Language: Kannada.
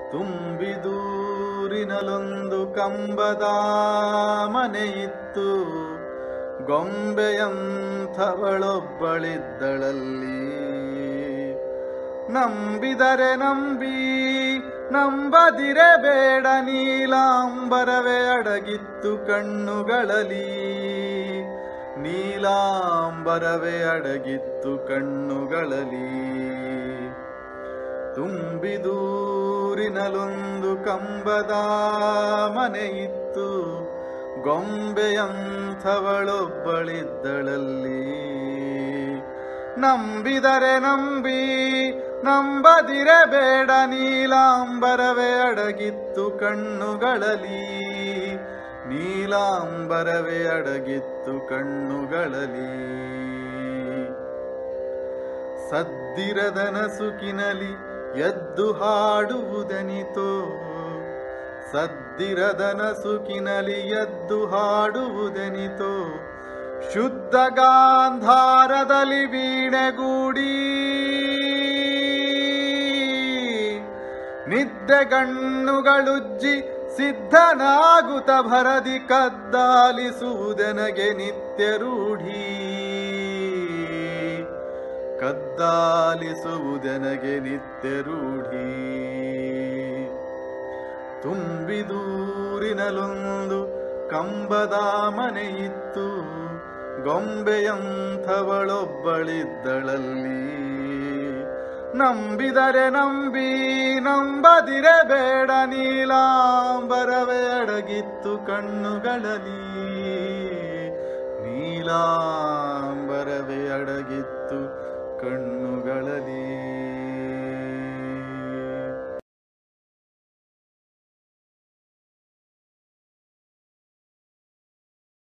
ತುಂಬಿದೂರಿನಲೊಂದು ಕಂಬದ ಮನೆಯಿತ್ತು ಗೊಂಬೆಯಂಥವಳೊಬ್ಬಳಿದ್ದಳಲ್ಲಿ ನಂಬಿದರೆ ನಂಬಿ ನಂಬದಿರೆ ಬೇಡ ನೀಲಾಂಬರವೇ ಅಡಗಿತ್ತು ಕಣ್ಣುಗಳಲ್ಲಿ ನೀಲಾಂಬರವೇ ಅಡಗಿತ್ತು ಕಣ್ಣುಗಳಲ್ಲಿ ತುಂಬಿದೂರಿನಲೊಂದು ಕಂಬದ ಮನೆಯಿತ್ತು ಗೊಂಬೆಯಂಥವಳೊಬ್ಬಳಿದ್ದಳಲ್ಲಿ ನಂಬಿದರೆ ನಂಬಿ ನಂಬದಿರೆ ಬೇಡ ನೀಲಾಂಬರವೇ ಅಡಗಿತ್ತು ಕಣ್ಣುಗಳಲ್ಲಿ ನೀಲಾಂಬರವೇ ಅಡಗಿತ್ತು ಕಣ್ಣುಗಳಲ್ಲಿ ಸದ್ದಿರದ ನಸುಕಿನಲಿ ಎದ್ದು ಹಾಡುವುದನಿತೋ ಸದ್ದಿರದ ನಸುಕಿನಲಿ ಎದ್ದು ಹಾಡುವುದನಿತೋ ಶುದ್ಧ ಗಾಂಧಾರದಲ್ಲಿ ವೀಣೆಗೂಡಿ ನಿದ್ದೆಗಣ್ಣುಗಳುಜ್ಜಿ ಸಿದ್ಧನಾಗುತ್ತ ಭರದಿ ಕದ್ದಾಲಿಸುವುದೆನಗೆ ನಿತ್ಯ ರೂಢಿ ಕದ್ದಾಲಿಸುವುದೆನಗೆ ನಿತ್ಯ ರೂಢಿ ತುಂಬಿದೂರಿನಲೊಂದು ಕಂಬದ ಮನೆಯಿತ್ತು ಗೊಂಬೆಯಂಥವಳೊಬ್ಬಳಿದ್ದಳಲ್ಲಿ ನಂಬಿದರೆ ನಂಬಿ ನಂಬದಿರೆ ಬೇಡ ನೀಲಾಂಬರವೇ ಅಡಗಿತ್ತು ಕಣ್ಣುಗಳಲ್ಲಿ ನೀಲಾಂಬರವೇ ಅಡಗಿತ್ತು